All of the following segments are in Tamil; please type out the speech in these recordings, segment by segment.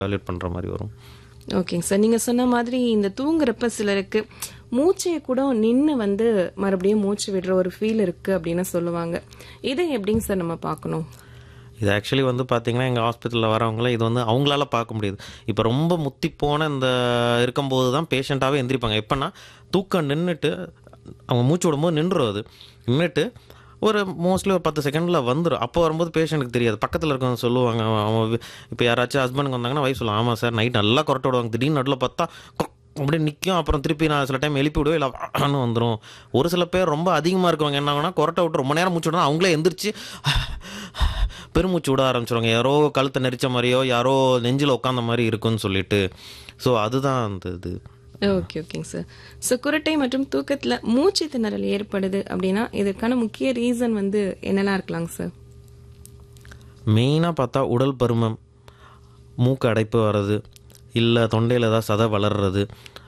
எவாலுவேட் பண்ணுற மாதிரி வரும் ஓகேங்க சார் நீங்க சொன்ன மாதிரி இந்த தூங்குறப்ப சிலருக்கு மூச்சைய கூட நின்னு வந்து மறுபடியும் மூச்சு விடுற ஒரு ஃபீல் இருக்கு அப்படின்னு சொல்லுவாங்க இதை எப்படிங்க சார் நம்ம பார்க்கணும் இது ஆக்சுவலி வந்து பார்த்தீங்கன்னா எங்கள் ஹாஸ்பிட்டலில் வரவங்கள இது வந்து அவங்களால பார்க்க முடியுது இப்போ ரொம்ப முத்தி போன இந்த இருக்கும்போது தான் பேஷண்ட்டாகவே எந்திரிப்பாங்க எப்போன்னா தூக்கம் நின்றுட்டு அவங்க மூச்சு விடும்போது நின்றுரும் அது நின்றுட்டு ஒரு மோஸ்ட்லி ஒரு பத்து செகண்டில் வந்துடும் அப்போ வரும்போது பேஷண்ட்டுக்கு தெரியாது பக்கத்தில் இருக்கவங்க சொல்லுவாங்க அவன் இப்போ யாராச்சும் ஹஸ்பண்டுக்கு வந்தாங்கன்னா வைஃப் சொல்லுவாங்க ஆமாம் சார் நைட் நல்லா கொரட்டை விடுவாங்க திடீர்னு நடுவில் பார்த்தா கொக் அப்படியே நிற்கும் அப்புறம் திருப்பி நான் சில டைம் எழுப்பி விடுவேன் இல்லை வந்துடும் ஒரு சில பேர் ரொம்ப அதிகமாக இருக்கவங்க என்ன ஆகுனா கொரட்டை விட்டு ரொம்ப நேரம் மூச்சு விடணும் அவங்களே எந்திரிச்சு பெருமூச்சு விட ஆரம்பிச்சிருவாங்க யாரோ கழுத்தை நெரிச்ச மாதிரியோ யாரோ நெஞ்சில் உட்காந்த மாதிரி இருக்குன்னு சொல்லிட்டு ஸோ அதுதான் அந்த இது ஓகே ஓகேங்க சார் ஸோ குரட்டை மற்றும் தூக்கத்துல மூச்சு திணறல் ஏற்படுது அப்படின்னா இதற்கான முக்கிய ரீசன் வந்து என்னெல்லாம் இருக்கலாங்க சார் மெயினாக பார்த்தா உடல் பருமன் மூக்கு அடைப்பு வர்றது இல்லை தொண்டையில் ஏதாவது சதை வளர்றது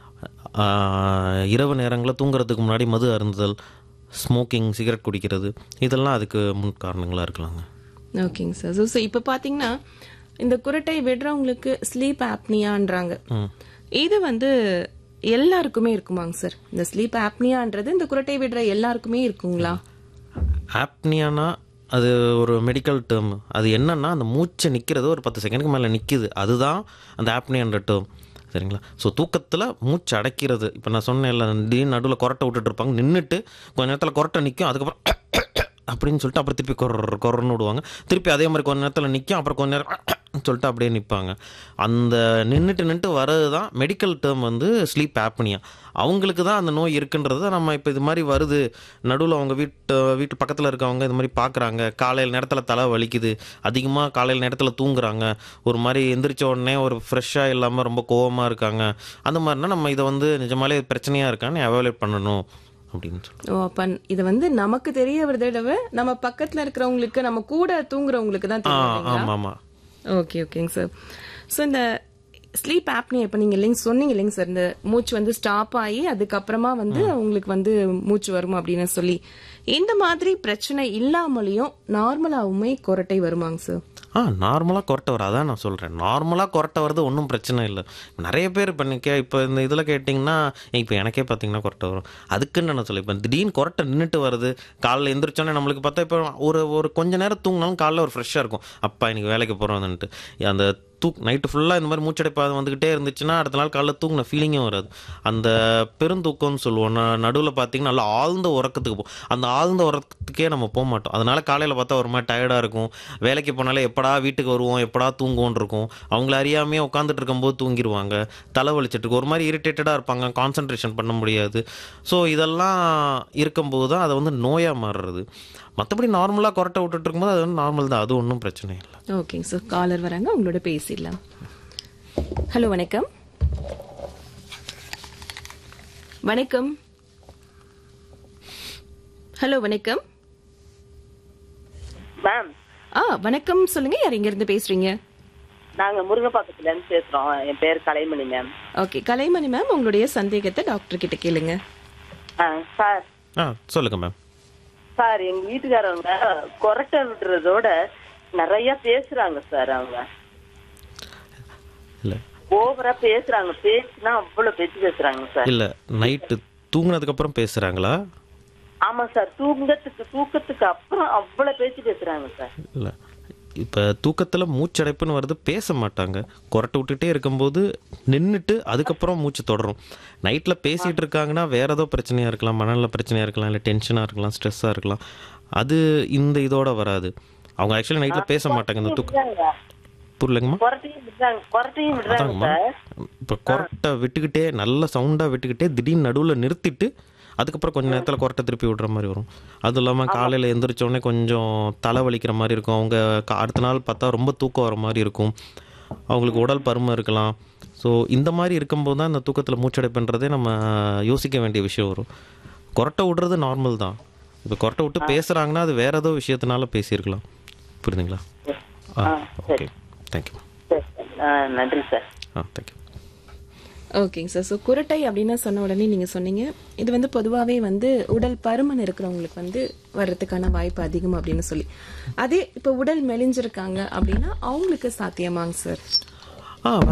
ஆஹ், இரவு நேரங்களில் தூங்குறதுக்கு முன்னாடி மது அருந்துதல் ஸ்மோக்கிங் சிகரெட் குடிக்கிறது இதெல்லாம் அதுக்கு முன் காரணங்களாக இருக்கலாங்க ஓகேங்க சார் ஸோ இப்போ பார்த்தீங்கன்னா இந்த குரட்டை விடுறவங்களுக்கு ஸ்லீப் ஆப்னியான்றாங்க இது வந்து எல்லாருக்குமே இருக்குமாங்க சார் இந்த ஸ்லீப் ஆப்னியான்றது இந்த குரட்டை விடுற எல்லாருக்குமே இருக்குங்களா ஆப்னியானா அது ஒரு மெடிக்கல் டேர்ம் அது என்னன்னா அந்த மூச்சை நிற்கிறது ஒரு பத்து செகண்டுக்கு மேலே நிற்கிது அதுதான் அந்த ஆப்னியான்ற டேர்ம் சரிங்களா ஸோ தூக்கத்தில் மூச்சு அடைக்கிறது இப்போ நான் சொன்னேன்ல திடீர்னு நடுவில் கொரட்டை விட்டுட்டு இருப்பாங்க நின்றுட்டு கொஞ்ச நேரத்தில் கொரட்டை நிற்கும் அதுக்கப்புறம் அப்படின்னு சொல்லிட்டு அப்புறம் திருப்பி கொர கொரன்னு விடுவாங்க திருப்பி அதே மாதிரி கொஞ்ச நேரத்தில் நிற்கும் அப்புறம் கொஞ்ச நேரம் சொல்லிட்டு அப்படியே நிற்பாங்க அந்த நின்றுட்டு நின்றுட்டு வர்றது தான் மெடிக்கல் டேர்ம் வந்து ஸ்லீப் ஆப்னியா அவங்களுக்கு தான் அந்த நோய் இருக்குன்றத நம்ம இப்போ இது மாதிரி வருது நடுவில் அவங்க வீட்டு வீட்டு பக்கத்தில் இருக்கவங்க இது மாதிரி பார்க்குறாங்க காலையில் நேரத்தில் தலை வலிக்குது அதிகமாக காலையில் நேரத்தில் தூங்குறாங்க ஒரு மாதிரி எந்திரிச்ச உடனே ஒரு ஃப்ரெஷ்ஷாக இல்லாமல் ரொம்ப கோவமாக இருக்காங்க அந்த மாதிரினா நம்ம இதை வந்து நிஜமாலே பிரச்சனையாக இருக்கான்னு எவாலுவேட் பண்ணணும் அப்படின்னு சொல்லி ஓ அப்ப இது வந்து நமக்கு தெரிய விட நம்ம பக்கத்துல இருக்கிறவங்களுக்கு நம்ம கூட தூங்குறவங்களுக்கு தான் ஆ தெரியும் ஆமாம் ஆமாம் ஓகே ஓகேங்க சார் ஸோ இந்த ஸ்லீப் ஆப்னி இப்போ நீங்கள் இல்லைங்க சொன்னீங்க இல்லைங்க சார் இந்த மூச்சு வந்து ஸ்டாப் ஆகி அதுக்கப்புறமா வந்து உங்களுக்கு வந்து மூச்சு வரும் அப்படின்னு சொல்லி இந்த மாதிரி பிரச்சனை இல்லாமலேயும் நார்மலாவுமே கொரட்டை வருமாங்க சார் ஆ நார்மலாக கொரட்டை வரும் அதான் நான் சொல்கிறேன் நார்மலாக கொரட்டை வருது ஒன்றும் பிரச்சனை இல்லை நிறைய பேர் இப்போ கே இப்போ இந்த இதில் கேட்டிங்கன்னா இப்போ எனக்கே பார்த்தீங்கன்னா கொரட்டை வரும் அதுக்குன்னு நான் சொல்ல இப்போ திடீர்னு கொரட்டை நின்றுட்டு வருது காலைல எந்திரிச்சோன்னே நம்மளுக்கு பார்த்தா இப்போ ஒரு ஒரு கொஞ்ச நேரம் தூங்கினாலும் காலைல ஒரு ஃப்ரெஷ்ஷாக இருக்கும் அப்பா இன்னைக்கு வேலைக்கு போகிறோம்னுட்டு அந்த தூக் நைட்டு ஃபுல்லாக இந்த மாதிரி மூச்சடைப்பா வந்துக்கிட்டே இருந்துச்சுன்னா அடுத்த நாள் காலைல தூங்கின ஃபீலிங்கும் வராது அந்த பெருந்தூக்கம்னு சொல்லுவோம் நான் நடுவில் பார்த்தீங்கன்னா நல்லா ஆழ்ந்த உறக்கத்துக்கு போ அந்த ஆழ்ந்த உறக்கத்துக்கே நம்ம போக மாட்டோம் அதனால காலையில் பார்த்தா ஒரு மாதிரி டயர்டாக இருக்கும் வேலைக்கு போனாலே எப்படா வீட்டுக்கு வருவோம் எப்படா தூங்குவோன்னு இருக்கும் அவங்கள அறியாமே உட்காந்துட்டு இருக்கும்போது தூங்கிடுவாங்க தலை வலிச்சிட்டு இருக்கும் ஒரு மாதிரி இரிட்டேட்டடாக இருப்பாங்க கான்சன்ட்ரேஷன் பண்ண முடியாது ஸோ இதெல்லாம் இருக்கும்போது தான் அதை வந்து நோயாக மாறுறது மற்றபடி நார்மலாக கொரட்டை விட்டுட்டு இருக்கும்போது அது வந்து நார்மல் தான் அது ஒன்றும் பிரச்சனை இல்லை ஓகேங்க சார் காலர் வராங்க உங்களோட பேசிடலாம் ஹலோ வணக்கம் வணக்கம் ஹலோ வணக்கம் மேம் ஆ வணக்கம் சொல்லுங்க யார் இங்க இருந்து பேசுறீங்க நாங்க முருங்கப்பாக்கத்துல இருந்து பேசுறோம் என் பேர் Kalaimani ma'am okay Kalaimani ma'am உங்களுடைய சந்தேகத்தை டாக்டர் கிட்ட கேளுங்க ஆ, சார் ஆ சொல்லுங்கள் மேம் சார் எங்க வீட்டுக்காரவங்க கொரட்டை விடுறதோட நிறைய பேசுறாங்க சார் அவங்க இல்லை ஓவரா பேசுறாங்க பேச்சுனா அவ்வளவு பேச்சு பேசுறாங்க சார் இல்லை நைட்டு தூங்குனதுக்கப்புறம் பேசுகிறாங்களா ஆமா சார் தூங்கத்துக்கு தூக்கத்துக்கு அப்புறம் அவ்வளவு பேச்சு பேசுறாங்க சார் இல்லை இப்போ தூக்கத்தில் மூச்சடைப்புன்னு வருது பேச மாட்டாங்க கொரட்டை விட்டுட்டே இருக்கும்போது நின்றுட்டு அதுக்கப்புறம் மூச்சு தொடரும் நைட்டில் பேசிகிட்டு இருக்காங்கன்னா வேற ஏதோ பிரச்சனையாக இருக்கலாம் மனநல பிரச்சனையாக இருக்கலாம் இல்லை டென்ஷனாக இருக்கலாம் ஸ்ட்ரெஸ்ஸாக இருக்கலாம் அது இந்த இதோட வராது அவங்க ஆக்சுவலி நைட்டில் பேச மாட்டாங்க இந்த தூக்கம் விடுறாங்க. புரியலங்கம்மா கொரட்டையும் விடுறாங்க கொரட்டையும் விடுறாங்க அதாங்கம்மா சார் இப்போ கொரட்டை விட்டுக்கிட்டே நல்ல சவுண்டாக விட்டுக்கிட்டே திடீர்னு நடுவில் நிறுத்திட்டு அதுக்கப்புறம் கொஞ்ச நேரத்தில் கொரட்டை திருப்பி விடுற மாதிரி வரும் அதுவும் இல்லாமல் காலையில் எந்திரிச்ச உடனே கொஞ்சம் தலை வலிக்கிற மாதிரி இருக்கும் அவங்க கா- அடுத்த நாள் பார்த்தா ரொம்ப தூக்கம் வர மாதிரி இருக்கும் அவங்களுக்கு உடல் பருமன் இருக்கலாம் ஸோ இந்த மாதிரி இருக்கும்போது தான் இந்த தூக்கத்தில் மூச்சடைப்புன்றதே நம்ம யோசிக்க வேண்டிய விஷயம் வரும் கொரட்டை விடுறது நார்மல் தான் இப்போ கொரட்டை விட்டு பேசுகிறாங்கன்னா அது வேற ஏதோ விஷயத்தினால பேசியிருக்கலாம் புரியுதுங்களா ஆ ஓகே தேங்க்யூ சரி, ஆ, நன்றி சார் ஆ தேங்க்யூ ஓகேங்க சார் ஸோ குரட்டை அப்படின்னு சொன்ன உடனே நீங்க சொன்னீங்க இது வந்து பொதுவாகவே வந்து உடல் பருமன் இருக்கிறவங்களுக்கு வந்து வர்றதுக்கான வாய்ப்பு அதிகம் அப்படின்னு சொல்லி அதே இப்போ உடல் மெலிஞ்சிருக்காங்க அப்படின்னா அவங்களுக்கு சாத்தியமாங்க சார் ஆ